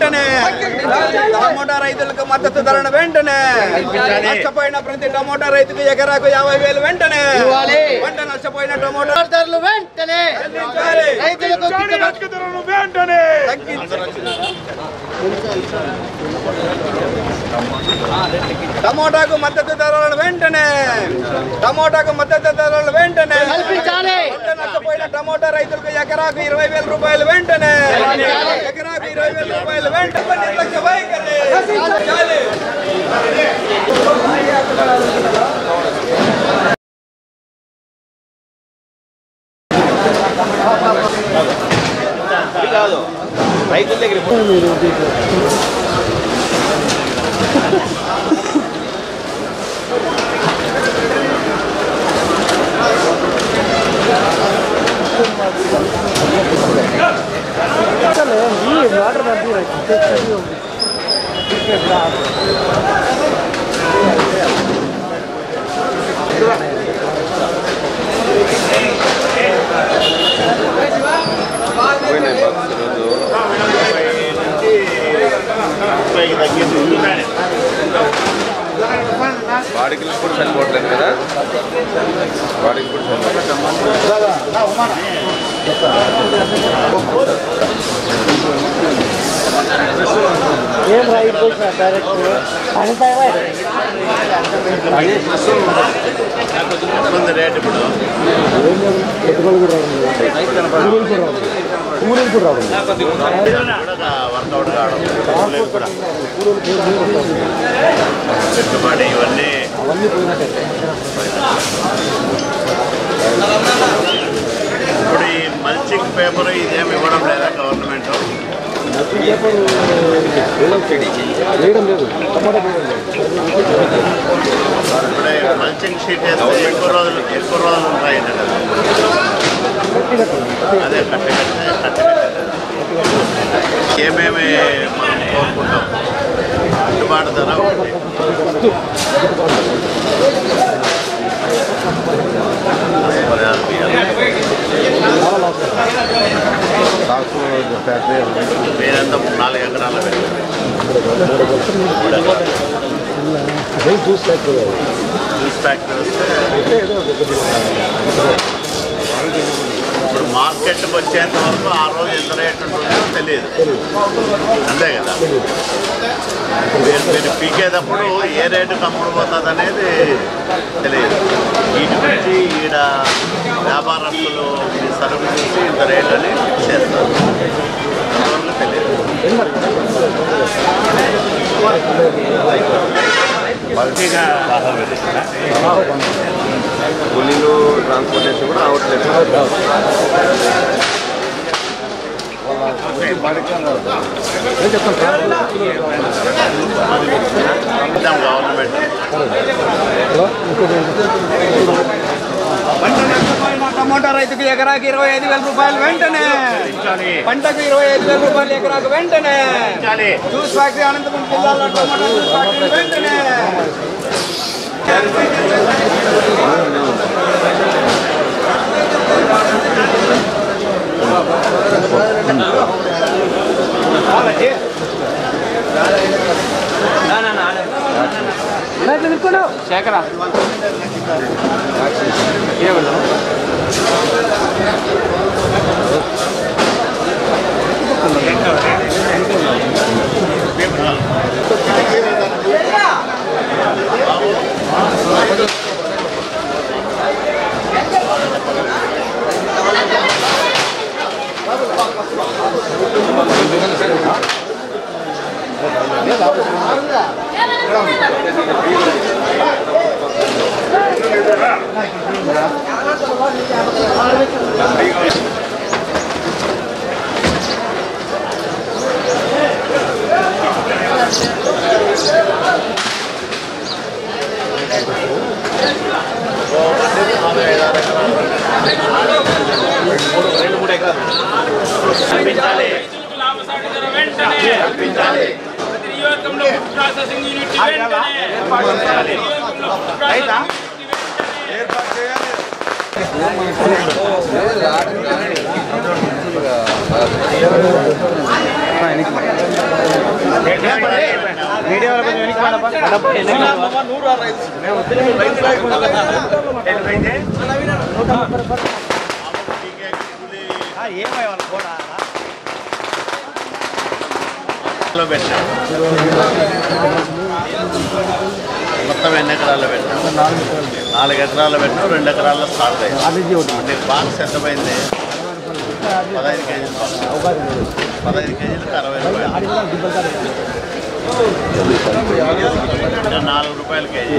వెంటనే టమోటా రైతులకు మద్దతు ధరను వెంటనే నష్టపోయిన ప్రతి టమోటా రైతుకు ఎకరాకు యాభై వేలు వెంటనే పంట నష్టపోయిన టమోటా ధరలు వెంటనే చెల్లించాలి. రైతులకు గిట్టుబాటు టమోటాకు మద్దతు ధరలు వెంటనే టమోటాకు మద్దతు ధరలు వెంటనే కల్పించాలి. పంట నష్టపోయిన టమోటా రైతులకు ఎకరాకు ఇరవై వేల రూపాయలు వెంటనే ఎకరాకు ఇరవై వేల రూపాయలు వెంటనే నిర్లక్ష్య వైఖరి. చాలి. వాడికి కూడా సరిపోవట్లేదు కదా వాడికి కూడా సరిపోవట్లేదు ఏం రైతు పోయినా డైరెక్ట్ అనితాయి వర్కౌట్ కావడం పెట్టుబడి ఇవన్నీ ఇప్పుడు ఈ మల్చింగ్ పేపర్ ఇదేమి ఇవ్వడం లేదా గవర్నమెంట్ ఇప్పుడే మల్చింగ్ షీట్ వేస్తే ఎక్కువ రోజులు ఎక్కువ రోజులు ఉంటాయి కదా అదే కట్టి కట్టే కట్టి ఏమేమి మనం కోరుకుంటాం గిట్టుబాటు ధర ఒకటి పదహారు బియ్యాలు. మీరంతా నాలుగు ఎకరాల పెట్టారు జ్యూస్ ఫ్యాక్టరీ వస్తే ఇప్పుడు మార్కెట్కి వచ్చేంత వరకు ఆ రోజు ఎంత రేట్ ఉంటుందో తెలియదు అంతే కదా మీరు మీరు పీకేటప్పుడు ఏ రేటుకి అమ్ముడుపోతుంది అనేది తెలియదు వీటి గురించి ఈడ వ్యాపారస్తులు ఈ సరుకు చూసి ఇంత రేట్ అని చేస్తారు అంతవరకు తెలియదు మల్టీగా కూలీలు ట్రాన్స్పోర్టేషన్ కూడా అవట్లేదు ఇద్దాం గవర్నమెంట్ పంట నష్టపోయిన టమోటా రైతుకు ఎకరాకు ఇరవై ఐదు వేల రూపాయలు వెంటనే పంటకు ఇరవై ఐదు వేల రూపాయలు ఎకరాకు వెంటనే జ్యూస్ ఫ్యాక్టరీ అనంతపురం జిల్లాలో టమోటా జ్యూస్ ఫ్యాక్టరీ వెంటనే శేఖరా ప్రతి నియోజకంలో ఫుడ్ ప్రాసెసింగ్ యూనిట్ వెంటనే నియోజకంలో ఫుడ్ ప్రాసెసింగ్ యూనిట్ వెంటనే ఆయనకి లో పెట్టాం మొత్తం ఎన్ని ఎకరాల్లో పెట్టాం నాలుగు ఎకరాల్లో పెట్టాం రెండు ఎకరాల్లో స్టార్ట్ అయ్యింది నీకు బాక్స్ ఎంత పోయింది పదహైదు కేజీలు బాక్స్. పదహైదు కేజీలకు అరవై రూపాయలు ఇంకా నాలుగు రూపాయలు కేజీ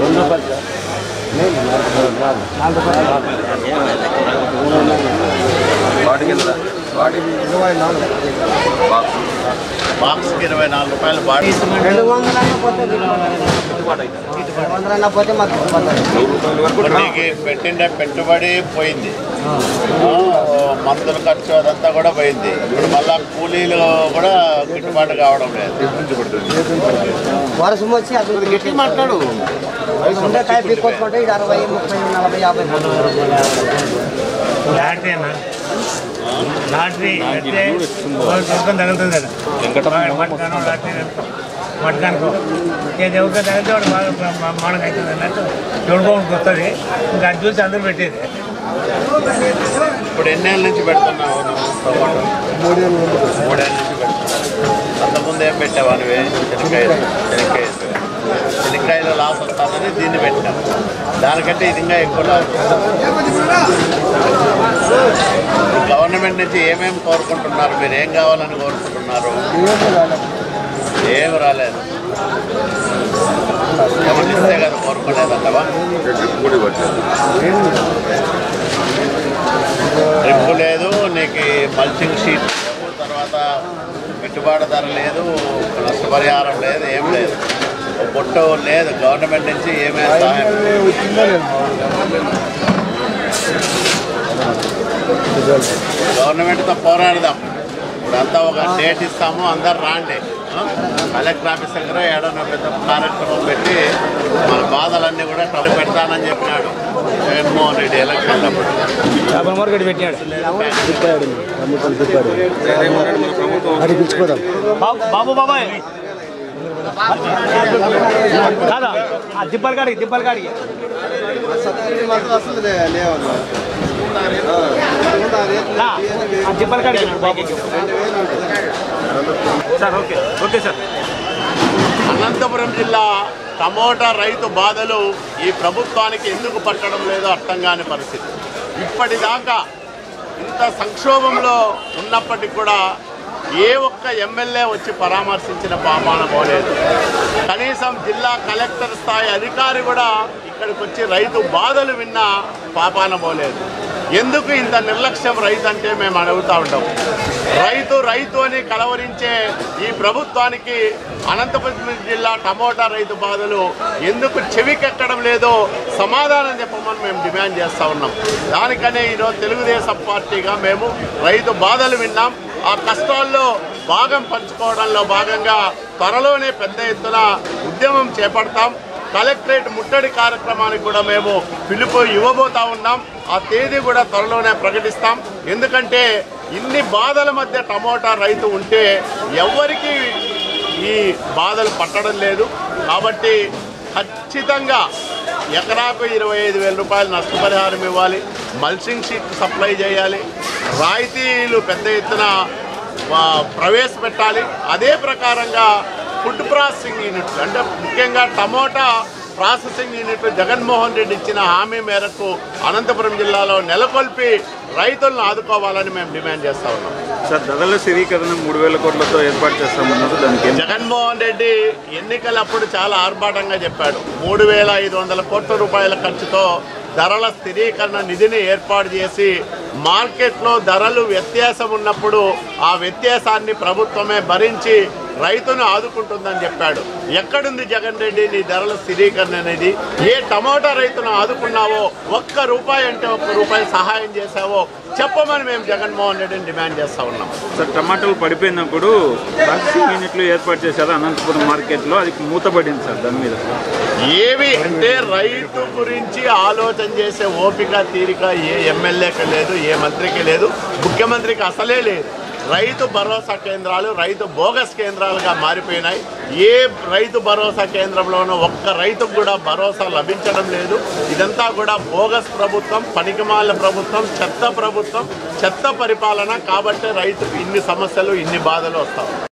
వాటికి ఎంత వాటికి బాక్స్కి ఇరవై నాలుగు రూపాయలు బాడీ రెండు వందలన్నా పోతే రెండు వందలన్నా పోతే మాకు ఇబ్బంది. నూరు రూపాయల వరకు ఇప్పుడు నీకు పెట్టిండే పెట్టుబడి పోయింది ఆ, మందుల ఖర్చు అదంతా కూడా పోయింది ఇప్పుడు మళ్ళా కూలీలు కూడా గిట్టుబాటు కావడం లేదు వర్షం వచ్చి అది గట్టి మాట్లాడు ఉండే కాయ పీక్కొచ్చుకుంటే ఇది అరవై ముప్పై నలభై యాభై లాటరీ అన్న లాటరీ అయితే దుఃఖం తగులుతుంది కదా మటకాను లాటరీ మటకానుకో ఏది ఎవరికో తగిలితే వాడు బాగా మనకు అవుతుంది అన్నట్టు చూడుకోవడానికి వస్తుంది ఇంకా అది చూసి అందరూ పెట్టేది ఇప్పుడు ఎన్నేళ్ళ నుంచి పెడుతున్నావు నువ్వు టమాటో? మూడేళ్ళ నుంచి పెడుతున్నావు అంతకుముందు ఏం పెట్టావా నువ్వే శనక్కాయలు శనక్కాయ శనక్కాయలు లాస్ వస్తుందని దీన్ని పెట్టాం దానికంటే ఇది ఇంకా ఎక్కువ లాస్ గవర్నమెంట్ నుంచి ఏమేమి కోరుకుంటున్నారు మీరు ఏం కావాలని కోరుకుంటున్నారు ఏం రాలేదు ఎవరు ఇస్తే కదా కోరుకునేదంటవా డ్రిప్ కూడా ఇవ్వట్లేదు డ్రిప్ లేదు నీకు మల్చింగ్ షీట్ లేవు తర్వాత పెట్టుబడి ధర లేదు నష్టపరిహారం లేదు ఏం లేదు ఓ పొట్టు లేదు గవర్నమెంట్ నుంచి ఏమీ సహాయం లేదు. గవర్నమెంట్తో పోరాడదాం ఇప్పుడంతా ఒక డేట్ ఇస్తాము అందరు రాండి ఆ? కలెక్టర్ ఆఫీస్ దగ్గర ఏడన్నా పెద్ద కార్యక్రమం పెట్టి మన బాధలన్నీ కూడా టౌన్ పెడతానని చెప్పినాడు జగన్మోహన్ రెడ్డి ఎలక్షన్ అప్పుడు మార్కెట్ పెట్టాడు బాబు బాబాయ్ కాదా ఆ దిబ్బల కాడికి దిబ్బల కాడికి నా, ఆ దిబ్బల కాడికి బాబు sir okay okay sir Anantapuram జిల్లా టమోటా రైతు బాధలు ఈ ప్రభుత్వానికి ఎందుకు పట్టడం లేదో అర్థం కాని పరిస్థితి ఇప్పటిదాకా ఇంత సంక్షోభంలో ఉన్నప్పటికీ కూడా ఏ ఒక్క ఎమ్మెల్యే వచ్చి పరామర్శించిన పాపాన పోలేదు కనీసం జిల్లా కలెక్టర్ స్థాయి అధికారి కూడా ఇక్కడికి వచ్చి రైతు బాధలు విన్న పాపాన పోలేదు ఎందుకు ఇంత నిర్లక్ష్యం రైతు అంటే మేము అడుగుతూ ఉంటాం రైతు రైతు అని కలవరించే ఈ ప్రభుత్వానికి అనంతపురం జిల్లా టమోటా రైతు బాధలు ఎందుకు చెవికెక్కడం లేదో సమాధానం చెప్పమని మేము డిమాండ్ చేస్తూ ఉన్నాం దానికనే ఈరోజు తెలుగుదేశం పార్టీగా మేము రైతు బాధలు విన్నాం ఆ కష్టాల్లో భాగం పంచుకోవడంలో భాగంగా త్వరలోనే పెద్ద ఎత్తున ఉద్యమం చేపడతాం కలెక్టరేట్ ముట్టడి కార్యక్రమానికి కూడా మేము పిలుపు ఇవ్వబోతా ఉన్నాం ఆ తేదీ కూడా త్వరలోనే ప్రకటిస్తాం ఎందుకంటే ఇన్ని బాధల మధ్య టమోటా రైతు ఉంటే ఎవరికి ఈ బాధలు పట్టడం లేదు కాబట్టి ఖచ్చితంగా ఎకరాకు ఇరవై ఐదు వేల రూపాయలు నష్టపరిహారం ఇవ్వాలి మల్చింగ్ షీట్ సప్లై చేయాలి రాయితీలు పెద్ద ఎత్తున ఆ, ప్రవేశపెట్టాలి అదే ప్రకారంగా ఫుడ్ ప్రాసెసింగ్ యూనిట్లు అంటే ముఖ్యంగా tomato processing unit Jaganmohan Reddy ఇచ్చిన హామీ మేరకు అనంతపురం జిల్లాలో నెలకొల్పి రైతులను ఆదుకోవాలని మేము డిమాండ్ చేస్తా ఉన్నాం సార్ ధరల స్థిరీకరణ మూడు వేల కోట్లతో ఏర్పాటు చేస్తామన్నారు దానికి ఏం జగన్మోహన్ రెడ్డి ఎన్నికలప్పుడు చాలా ఆర్భాటంగా చెప్పాడు మూడు వేల ఐదు వందల కోట్ల రూపాయల ఖర్చుతో ధరల స్థిరీకరణ నిధిని ఏర్పాటు చేసి మార్కెట్లో ధరలు వ్యత్యాసం ఉన్నప్పుడు ఆ వ్యత్యాసాన్ని ప్రభుత్వమే భరించి రైతును ఆదుకుంటుందని చెప్పాడు ఎక్కడుంది జగన్ రెడ్డి నీ ధరల స్థిరీకరణ అనేది ఏ టమోటా రైతును ఆదుకున్నావో ఒక్క రూపాయి అంటే ఒక్క రూపాయి సహాయం చేశావో చెప్పమని మేము జగన్మోహన్ రెడ్డిని డిమాండ్ చేస్తా ఉన్నాం సార్ టమాటాలు పడిపోయినప్పుడు ప్రాసెసింగ్ యూనిట్లు ఏర్పాటు చేశారు అనంతపురం మార్కెట్లో అది మూతపడింది సార్ దాని మీద ఏవి అంటే రైతు గురించి ఆలోచన చేసే ఓపిక తీరిక ఏ ఎమ్మెల్యేకి లేదు ఏ మంత్రికి లేదు ముఖ్యమంత్రికి అసలే లేదు రైతు భరోసా కేంద్రాలు రైతు బోగస్ కేంద్రాలుగా మారిపోయినాయి ఏ రైతు భరోసా కేంద్రంలోనూ ఒక్క రైతుకు కూడా భరోసా లభించడం లేదు ఇదంతా కూడా బోగస్ ప్రభుత్వం పనికిమాల ప్రభుత్వం చెత్త ప్రభుత్వం చెత్త పరిపాలన కాబట్టే రైతుకు ఇన్ని సమస్యలు ఇన్ని బాధలు వస్తాయి